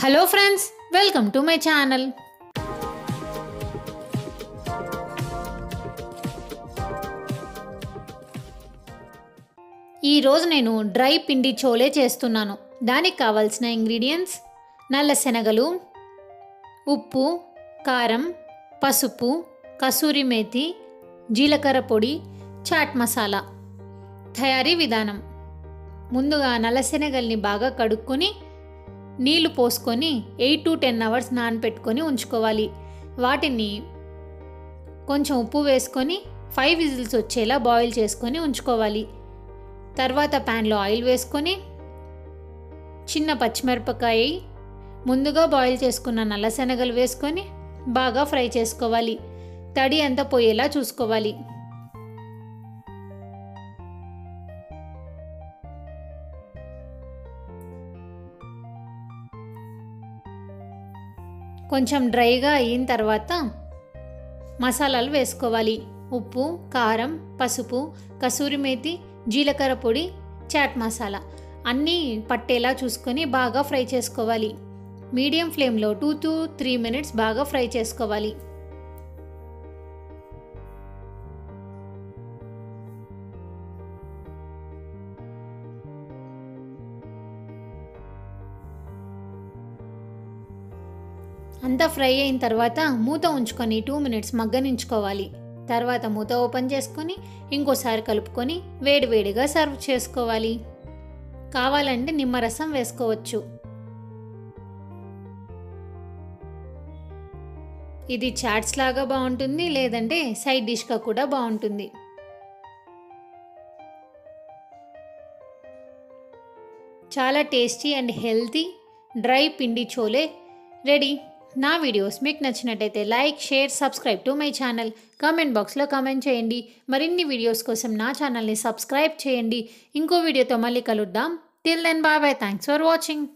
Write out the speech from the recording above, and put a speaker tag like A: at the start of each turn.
A: hello friends welcome to my channel ఈరోజు నేను dry పిండి చోలే చేస్తున్నాను దానికి కావాల్సిన ఇంగ్రీడియంట్స్ నల్ల శనగలు ఉప్పు కారం పసుపు కసూరి మేతి జీలకర్ర పొడి చాట్ మసాలా తయారీ విధానం ముందుగా నల్ల శనగల్ని బాగా కడుక్కొని నీళ్లు పోసుకొని ఎయిట్ టు టెన్ అవర్స్ నానపెట్టుకొని ఉంచుకోవాలి వాటిని కొంచెం ఉప్పు వేసుకొని ఫైవ్ విజిల్స్ వచ్చేలా బాయిల్ చేసుకొని ఉంచుకోవాలి తర్వాత ప్యాన్లో ఆయిల్ వేసుకొని చిన్న పచ్చిమిరపకాయ ముందుగా బాయిల్ చేసుకున్న నల్ల శనగలు వేసుకొని బాగా ఫ్రై చేసుకోవాలి తడి అంతా పోయేలా చూసుకోవాలి కొంచెం డ్రైగా అయిన తర్వాత మసాలాలు వేసుకోవాలి ఉప్పు కారం పసుపు కసూరి మేతి జీలకర్ర పొడి చాట్ మసాలా అన్నీ పట్టేలా చూసుకొని బాగా ఫ్రై చేసుకోవాలి మీడియం ఫ్లేమ్లో టూ టు త్రీ మినిట్స్ బాగా ఫ్రై చేసుకోవాలి అంతా ఫ్రై అయిన తర్వాత మూత ఉంచుకొని టూ మినిట్స్ మగ్గనించుకోవాలి తర్వాత మూత ఓపెన్ చేసుకొని ఇంకోసారి కలుపుకొని వేడివేడిగా సర్వ్ చేసుకోవాలి కావాలంటే నిమ్మరసం వేసుకోవచ్చు ఇది చాట్స్ లాగా బాగుంటుంది లేదంటే సైడ్ డిష్గా కూడా బాగుంటుంది చాలా టేస్టీ అండ్ హెల్తీ డ్రై పిండి చోలే రెడీ నా వీడియోస్ మీకు నచ్చినట్టయితే like share subscribe to my channel comment బాక్స్లో కామెంట్ చేయండి మరిన్ని వీడియోస్ కోసం నా ఛానల్ని సబ్స్క్రైబ్ చేయండి ఇంకో వీడియోతో మళ్ళీ కలుద్దాం till then bye bye thanks for watching